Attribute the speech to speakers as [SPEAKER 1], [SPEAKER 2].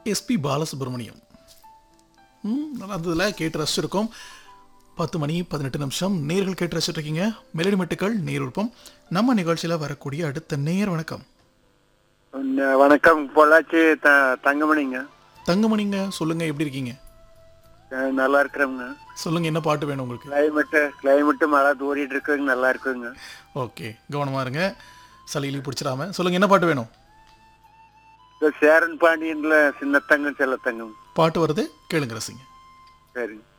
[SPEAKER 1] SP Balasubramaniam ம் நல்லா இருந்ததுல கேட்டு ரசிச்சிருக்கோம் பத்து மணி பதினெட்டு நிமிஷம் நேர்கள் கேட்டு ரசிச்சுட்டு இருக்கீங்க மெலடி மெட்டுக்கள் நேருப்பம் நம்ம நிகழ்ச்சியில் வரக்கூடிய அடுத்த நேர் வணக்கம்
[SPEAKER 2] உன்ன- வணக்கம் பொள்ளாச்சி த தங்கமணிங்க
[SPEAKER 1] தங்கமணிங்க சொல்லுங்க எப்படி இருக்கீங்க
[SPEAKER 2] அஹ் நல்லா இருக்கிறோங்க
[SPEAKER 1] சொல்லுங்க என்ன பாட்டு வேணும் உங்களுக்கு
[SPEAKER 2] கிளைமேட்டு கிளைமேட்டு மழை தூரிட்டு இருக்குங்க நல்லா இருக்குங்க
[SPEAKER 1] ஓகே கவனமா இருங்க சளியிலி பிடிச்சிடாம சொல்லுங்க என்ன பாட்டு வேணும்
[SPEAKER 2] இந்த சேரன் பாண்டியன்ல சின்னத்தங்கம் செல்லத்தங்கம்
[SPEAKER 1] பாட்டு வருது கேளுங்க ரசிங்க
[SPEAKER 2] சரிங்க